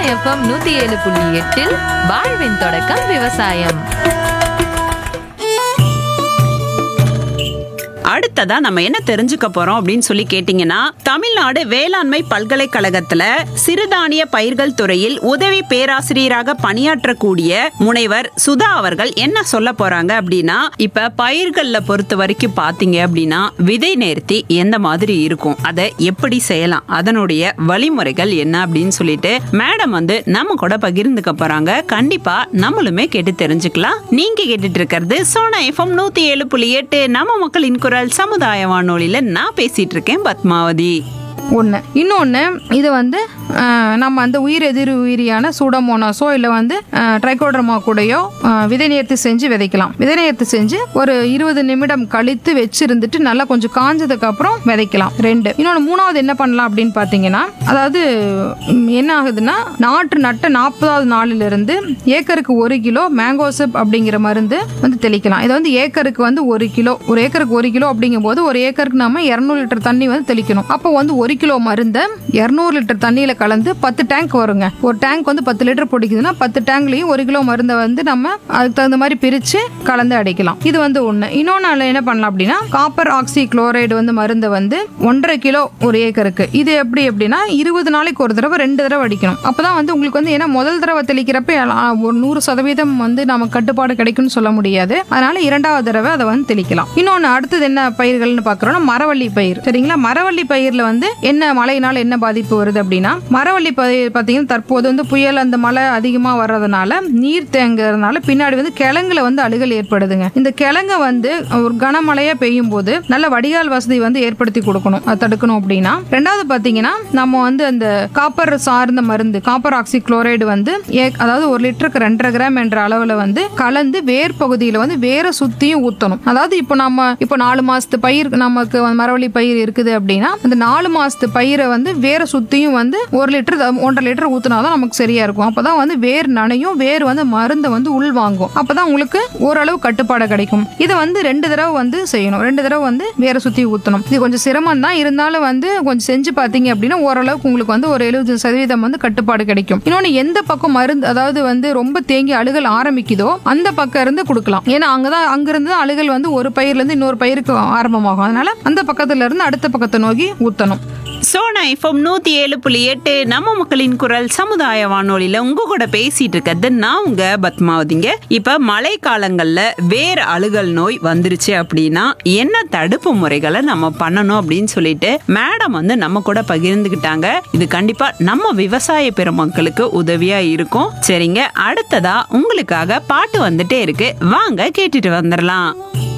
FM நூத்தி ஏழு புள்ளி எட்டில் வாழ்வின் தொடக்கம் விவசாயம் அடுத்ததா நம்ம என்ன தெரிஞ்சுக்க போறோம் அப்படின்னு சொல்லி கேட்டீங்கன்னா தமிழ்நாடு வேளாண்மை பல்கலைக்கழகத்துல சிறுதானிய பயிர்கள் துறையில் உதவி பேராசிரியராக பணியாற்றக்கூடிய முனைவர் சுதா அவர்கள் என்ன சொல்ல போறாங்க அப்படின்னா இப்ப பயிர்கள்ல பொறுத்த வரைக்கும் பாத்தீங்க அப்படின்னா விதை நேர்த்தி எந்த மாதிரி இருக்கும் அதை எப்படி செய்யலாம் அதனுடைய வழிமுறைகள் என்ன அப்படின்னு சொல்லிட்டு மேடம் வந்து நம்ம கூட பகிர்ந்துக்க போறாங்க கண்டிப்பா நம்மளுமே கேட்டு தெரிஞ்சுக்கலாம் நீங்க கேட்டுட்டு இருக்கிறது சோனா எஃப்எம் நூத்தி ஏழு புள்ளி எட்டு நம்ம மக்களின் குரல் சமுதாய வானொலியில நான் பேசிட்டு இருக்கேன் பத்மாவதி ஒன்று இன்னொன்று இது வந்து ஆஹ், நம்ம அந்த உயிர் எதிர் உயிரியான சூடமோனாஸோ இல்லை வந்து ட்ரைகோட்ரமா கூடயோ ஆஹ், விதை நேர்த்தி செஞ்சு விதைக்கலாம் விதை நேர்த்தி செஞ்சு ஒரு இருபது நிமிடம் கழித்து வச்சிருந்துட்டு நல்லா கொஞ்சம் காஞ்சதுக்கு அப்புறம் விதைக்கலாம் ரெண்டு இன்னொன்று மூணாவது என்ன பண்ணலாம் அப்படின்னு பார்த்தீங்கன்னா அதாவது ம், என்ன ஆகுதுன்னா நாற்று நட்ட நாற்பதாவது நாளிலிருந்து ஏக்கருக்கு ஒரு கிலோ மேங்கோசிப் அப்படிங்கிற மருந்து வந்து தெளிக்கலாம் இது வந்து ஏக்கருக்கு வந்து ஒரு கிலோ ஒரு ஏக்கருக்கு ஒரு கிலோ அப்படிங்கும்போது ஒரு ஏக்கருக்கு நம்ம இரநூறு லிட்டர் தண்ணி வந்து தெளிக்கணும் அப்போ வந்து ஒரு கிலோ மருந்தை இரநூறு லிட்டர் தண்ணியில கலந்து பத்து டேங்க் வருங்க ஒரு டேங்க் வந்து பத்து லிட்டர் பிடிக்குதுன்னா பத்து டேங்க்லையும் ஒரு கிலோ மருந்தை வந்து நம்ம அதுக்கு தகுந்த மாதிரி பிரிச்சு கலந்து அடிக்கலாம் இது வந்து ஒன்று இன்னொன்று அதில் என்ன பண்ணலாம் அப்படின்னா காப்பர் ஆக்சி குளோரைடு வந்து மருந்தை வந்து ஒன்றரை கிலோ ஒரு ஏக்கருக்கு இது எப்படி எப்படின்னா இருபது நாளைக்கு ஒரு தடவை ரெண்டு தடவை அடிக்கணும் அப்பதான் வந்து உங்களுக்கு வந்து ஏன்னா முதல் தடவை தெளிக்கிறப்ப ஆ, ஒரு நூறு சதவீதம் வந்து நமக்கு கட்டுப்பாடு கிடைக்கும்னு சொல்ல முடியாது அதனால இரண்டாவது தடவை அதை வந்து தெளிக்கலாம் இன்னொன்று அடுத்தது என்ன பயிர்கள்னு பார்க்குறோம்னா மரவள்ளி பயிர் சரிங்களா மரவள்ளி பயிரில் வந்து என்ன மழையினால் என்ன பாதிப்பு வருது அப்படின்னா மரவள்ளி பயிர் பார்த்தீங்கன்னா தற்போது வந்து புயல் அந்த மழை அதிகமாக வர்றதுனால நீர் தேங்குறதுனால பின்னாடி வந்து கிழங்குல வந்து அழுகல் ஏற்படுதுங்க இந்த கிழங்க வந்து ஒரு கனமழையா பெய்யும் போது நல்ல வடிகால் வசதி வந்து ஏற்படுத்தி கொடுக்கணும் அதை தடுக்கணும் அப்படின்னா ரெண்டாவது பார்த்தீங்கன்னா நம்ம வந்து அந்த காப்பர் சார்ந்த மருந்து காப்பர் ஆக்சி குளோரைடு வந்து ஏ- அதாவது ஒரு லிட்டருக்கு ரெண்டரை கிராம் என்ற அளவில் வந்து கலந்து வேர் பகுதியில் வந்து வேற சுத்தியும் ஊற்றணும் அதாவது இப்போ நம்ம இப்போ நாலு மாசத்து பயிர் நமக்கு வந்து மரவள்ளி பயிர் இருக்குது அப்படின்னா அந்த நாலு மாசத்து பயிரை வந்து வேற சுத்தியும் வந்து ஒரு லிட்டர் த- ஒன்றரை லிட்டர் ஊற்றினாதான் நமக்கு சரியா இருக்கும் அப்பதான் வந்து வேர் நனையும் வேர் வந்து மருந்தை வந்து உள் வாங்கும் அப்பதான் உங்களுக்கு ஓரளவு கட்டுப்பாடு கிடைக்கும் இதை வந்து ரெண்டு தடவை வந்து செய்யணும் ரெண்டு தடவை வந்து வேற சுத்தி ஊற்றணும் இது கொஞ்சம் சிரமம் தான் இருந்தாலும் வந்து கொஞ்சம் செஞ்சு பார்த்தீங்க அப்படின்னா ஓரளவுக்கு உங்களுக்கு வந்து ஒரு எழுபது சதவீதம் வந்து கட்டுப்பாடு கிடைக்கும் இன்னொன்று எந்த பக்கம் மருந்து அதாவது வந்து ரொம்ப தேங்கி அழுகல் ஆரம்பிக்குதோ அந்த பக்கம் இருந்து கொடுக்கலாம் ஏன்னா அங்கதான் அங்கிருந்து தான் அழுகல் வந்து ஒரு பயிர்ல இருந்து இன்னொரு பயிருக்கு ஆரம்பமாகும் அதனால அந்த பக்கத்துல இருந்து அடுத்த பக்கத்தை நோக்கி ஊத்தணும் சோனா எஃப்எம் நூத்தி ஏழு புள்ளி எட்டு நம்ம மக்களின் குரல் சமுதாய வானொலியில உங்க கூட பேசிட்டு இருக்கிறது நான் உங்க பத்மாவதிங்க இப்ப மழை காலங்கள்ல வேற அழுகல் நோய் வந்துருச்சு அப்படின்னா என்ன தடுப்பு முறைகளை நம்ம பண்ணணும் அப்படின்னு சொல்லிட்டு மேடம் வந்து நம்ம கூட பகிர்ந்துகிட்டாங்க இது கண்டிப்பா நம்ம விவசாய பெருமக்களுக்கு உதவியா இருக்கும் சரிங்க அடுத்ததா உங்களுக்காக பாட்டு வந்துட்டே இருக்கு வாங்க கேட்டுட்டு வந்துடலாம்